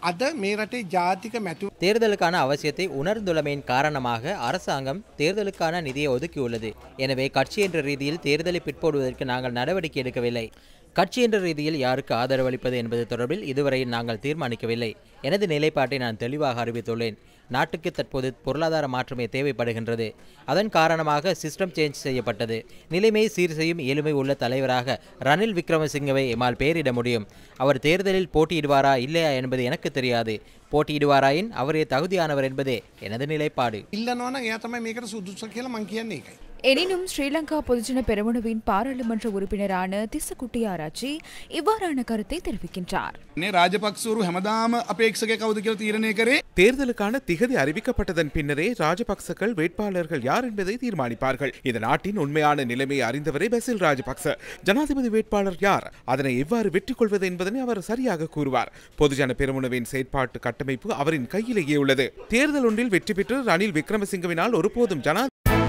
අද මේ රටේ ජාතික මැතු தேர்தலுக்கான அவசியத்தை உணர்ந்துள்ளமையின் காரணமாக அரசாங்கம் தேர்தலுக்கான நிதியை ஒதுக்கியுள்ளது எனவே கட்சி என்ற ரீதியில் தேர்தலை பிற்போடுவதற்கு நாங்கள் நடவடிக்கை எடுக்கவில்லை கட்சி என்ற ரீதியில் யாருக்கு ஆதரவு அளிப்பது என்பது தொடர்பில் இதுவரை நாங்கள் தீர்மானிக்கவில்லை எனது நிலைப்பாட்டை நான் தெளிவாக அறிவித்துள்ளேன் நாட்டுக்கு தற்போது பொருளாதார மாற்றமே தேவைப்படுகின்றது அதன் காரணமாக சிஸ்டம் சேஞ்ச் செய்யப்பட்டது நிலைமையை சீர் செய்யும் எளிமை உள்ள தலைவராக ரணில் விக்ரமசிங்கவை எம்மால் பெயரிட முடியும் அவர் தேர்தலில் போட்டியிடுவாரா இல்லையா என்பது எனக்கு தெரியாது போட்டியிடுவாராயின் அவரே தகுதியானவர் என்பதே எனது நிலைப்பாடு ඉල්ලනවන එයා තමයි මේකට සුදුස කියලා මං කියන්නේ එකයි. எனினும் ஸ்ரீலங்கா பொதுஜன பெரமுனவின் பாராளுமன்ற உறுப்பினரான திசக்குட்டி ஆராய்ச்சி இவ்வாறான கருத்தை தெரிவிக்கின்றார் නේ රාජපක්ෂවරු හැමදාම අපේක්ෂක කවුද කියලා තීරණය කරේ தேர்தலுக்கான திகதி அறிவிக்கப்பட்டதன் பின்னரே ராஜபக்சக்கள் வேட்பாளர்கள் யார் என்பதை தீர்மானிப்பார்கள் இந்த நாட்டின் உண்மையான நிலைமையை அறிந்தவரே பசில் ராஜபக்ச ஜனாதிபதி வேட்பாளர் யார் அதனை எவ்வாறு வெற்றி கொள்வது என்பதனை அவர் சரியாக கூறுவார் பொதுஜன பெருமுனவின் செயற்பாட்டு கட்டமைப்பு அவரின் கையிலேயே உள்ளது தேர்தல் ஒன்றில் வெற்றி பெற்று ரணில் விக்ரமசிங்கவினால் ஒருபோதும் ஜனா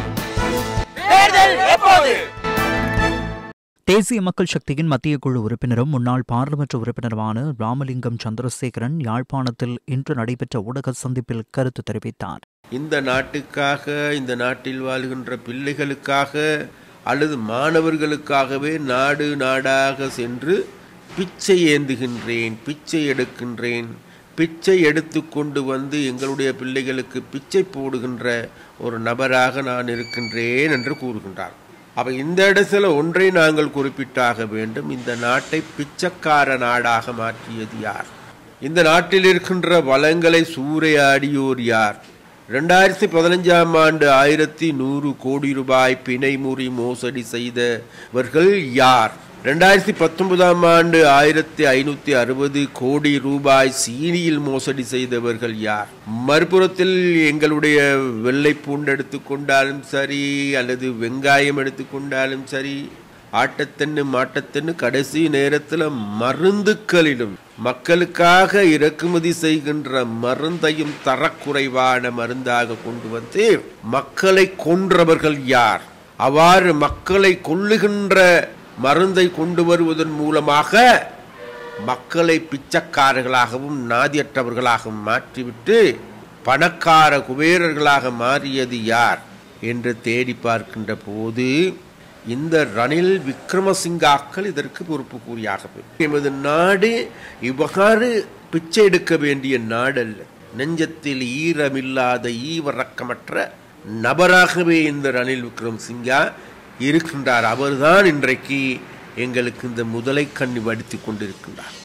தேசிய மக்கள் சக்தியின் மத்திய குழு உறுப்பினரும் முன்னாள் பாராளுமன்ற உறுப்பினருமான ராமலிங்கம் சந்திரசேகரன் யாழ்ப்பாணத்தில் இன்று நடைபெற்ற ஊடக சந்திப்பில் கருத்து தெரிவித்தார் இந்த நாட்டுக்காக இந்த நாட்டில் வாழ்கின்ற பிள்ளைகளுக்காக அல்லது மாணவர்களுக்காகவே நாடு நாடாக சென்று பிச்சை ஏந்துகின்றேன் பிச்சை எடுக்கின்றேன் பிச்சை எடுத்து கொண்டு வந்து எங்களுடைய பிள்ளைகளுக்கு பிச்சை போடுகின்ற ஒரு நபராக நான் இருக்கின்றேன் என்று கூறுகின்றார் அப்ப இந்த இடத்துல ஒன்றை நாங்கள் குறிப்பிட்டாக வேண்டும் இந்த நாட்டை பிச்சைக்கார நாடாக மாற்றியது யார் இந்த நாட்டில் இருக்கின்ற வளங்களை சூறையாடியோர் யார் ரெண்டாயிரத்தி பதினஞ்சாம் ஆண்டு ஆயிரத்தி நூறு கோடி ரூபாய் பிணைமுறி மோசடி செய்தவர்கள் யார் ரெண்டாயிரத்தி பத்தொன்பதாம் ஆண்டு ஆயிரத்தி ஐநூத்தி அறுபது கோடி ரூபாய் சீனியில் மோசடி செய்தவர்கள் யார் மறுபுறத்தில் எங்களுடைய வெள்ளை பூண்டு எடுத்துக்கொண்டாலும் சரி அல்லது வெங்காயம் எடுத்துக்கொண்டாலும் சரி ஆட்டத்தன்னு மாட்டத்தன்னு கடைசி நேரத்தில் மருந்துக்களிலும் மக்களுக்காக இறக்குமதி செய்கின்ற மருந்தையும் தரக்குறைவான மருந்தாக கொண்டு வந்து மக்களை கொன்றவர்கள் யார் அவ்வாறு மக்களை கொல்லுகின்ற மருந்தை கொண்டு வருவதன் மூலமாக மக்களை பிச்சைக்காரர்களாகவும் நாதியற்றவர்களாகவும் மாற்றிவிட்டு பணக்கார குபேரர்களாக மாறியது யார் என்று தேடி பார்க்கின்ற போது இந்த ரணில் விக்ரமசிங்காக்கள் இதற்கு பொறுப்பு கூறியாக வேண்டும் எமது நாடு இவ்வாறு பிச்சை எடுக்க வேண்டிய நாடல்ல நெஞ்சத்தில் ஈரமில்லாத ஈவரக்கமற்ற நபராகவே இந்த ரணில் விக்ரமசிங்கா இருக்கின்றார் அவர்தான் இன்றைக்கு எங்களுக்கு இந்த முதலை கண்ணி வடித்து கொண்டிருக்கின்றார்